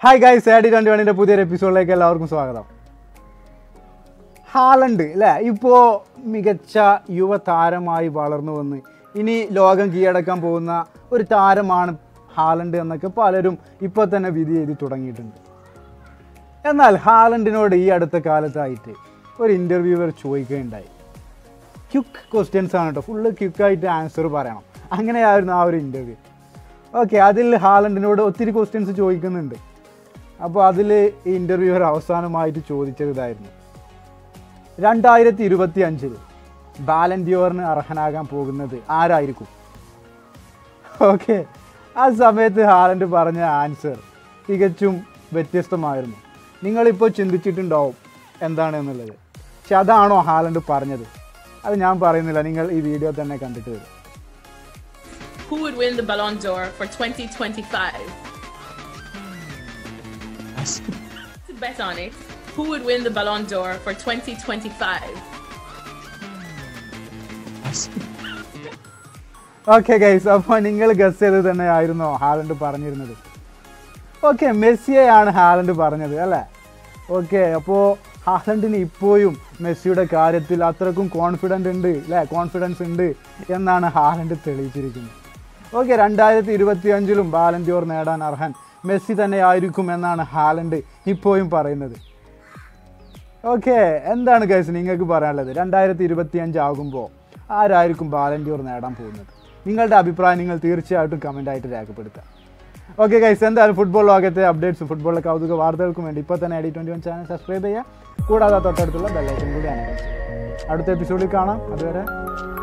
Hi guys Aadi twenty വണ്ണിൻ്റെ പുതിയൊരു എപ്പിസോഡിലേക്ക് എല്ലാവർക്കും സ്വാഗതം ഹാലണ്ട് അല്ലേ ഇപ്പോൾ മികച്ച യുവതാരമായി വളർന്നു വന്ന് ഇനി ലോകം കീഴടക്കാൻ പോകുന്ന ഒരു താരമാണ് ഹാലണ്ട് എന്നൊക്കെ പലരും ഇപ്പോൾ തന്നെ വിധി എഴുതി തുടങ്ങിയിട്ടുണ്ട് എന്നാൽ ഹാലണ്ടിനോട് ഈ അടുത്ത കാലത്തായിട്ട് ഒരു ഇൻ്റർവ്യൂവർ ചോദിക്കുകയുണ്ടായി ക്യുക്ക് ക്വസ്റ്റ്യൻസ് ആണ് കേട്ടോ ഫുള്ള് ക്യുക്കായിട്ട് ആൻസർ പറയണം അങ്ങനെയായിരുന്നു ആ ഒരു ഇൻ്റർവ്യൂ ഓക്കെ അതിൽ ഹാലണ്ടിനോട് ഒത്തിരി ക്വസ്റ്റ്യൻസ് ചോദിക്കുന്നുണ്ട് അപ്പോൾ അതിൽ ഈ ഇൻ്റർവ്യൂവർ അവസാനമായിട്ട് ചോദിച്ചത് ഇതായിരുന്നു രണ്ടായിരത്തി ഇരുപത്തി അഞ്ചിൽ ബാലൻഡിയോറിന് അർഹനാകാൻ പോകുന്നത് ആരായിരിക്കും ഓക്കെ ആ സമയത്ത് ഹാലണ്ട് പറഞ്ഞ ആൻസർ തികച്ചും വ്യത്യസ്തമായിരുന്നു നിങ്ങളിപ്പോൾ ചിന്തിച്ചിട്ടുണ്ടാവും എന്താണ് എന്നുള്ളത് പക്ഷെ അതാണോ ഹാലണ്ട് പറഞ്ഞത് അത് ഞാൻ പറയുന്നില്ല നിങ്ങൾ ഈ വീഡിയോ തന്നെ കണ്ടിട്ട് വരും Who would win the Ballon d'Or for 2025? To bet on it, who would win the Ballon d'Or for 2025? Okay guys അപ്പോൾ നിങ്ങൾ ഗസ് ചെയ്ത് തന്നെ ആയിരുന്നോ ഹാലണ്ട് പറഞ്ഞിരുന്നത് ഓക്കെ മെസ്സിയെയാണ് ഹാലണ്ട് പറഞ്ഞത് അല്ലേ ഓക്കെ അപ്പോൾ ഹാലണ്ടിന് ഇപ്പോഴും മെസ്സിയുടെ കാര്യത്തിൽ അത്രക്കും കോൺഫിഡൻ്റ് ഉണ്ട് അല്ലേ കോൺഫിഡൻസ് ഉണ്ട് എന്നാണ് ഹാലണ്ട് തെളിയിച്ചിരിക്കുന്നത് ഓക്കെ രണ്ടായിരത്തി ഇരുപത്തി അഞ്ചിലും ബാലൻഡിയോർ നേടാൻ അർഹൻ മെസ്സി തന്നെ ആയിരിക്കും എന്നാണ് ഹാലണ്ട് ഇപ്പോഴും പറയുന്നത് ഓക്കെ എന്താണ് ഗൈസ് നിങ്ങൾക്ക് പറയാനുള്ളത് രണ്ടായിരത്തി ഇരുപത്തി അഞ്ചാകുമ്പോൾ ആരായിരിക്കും ബാലൻഡിയോർ നേടാൻ പോകുന്നത് നിങ്ങളുടെ അഭിപ്രായം നിങ്ങൾ തീർച്ചയായിട്ടും കമൻ്റായിട്ട് രേഖപ്പെടുത്തുക ഓക്കെ ഗൈസ് എന്തായാലും ഫുട്ബോൾ ലോകത്തെ അപ്ഡേറ്റ്സും ഫുട്ബോളിലെ കൗതുക വാർത്തകൾക്കും വേണ്ടി ഇപ്പോൾ തന്നെ I D twenty one channel subscribe ചെയ്യുക കൂടാതെ തൊട്ടടുത്തുള്ള ബെല്ലൈക്കൻ കൂടി അനുഭവിച്ചു അടുത്ത എപ്പിസോഡിൽ കാണാം അതുവരെ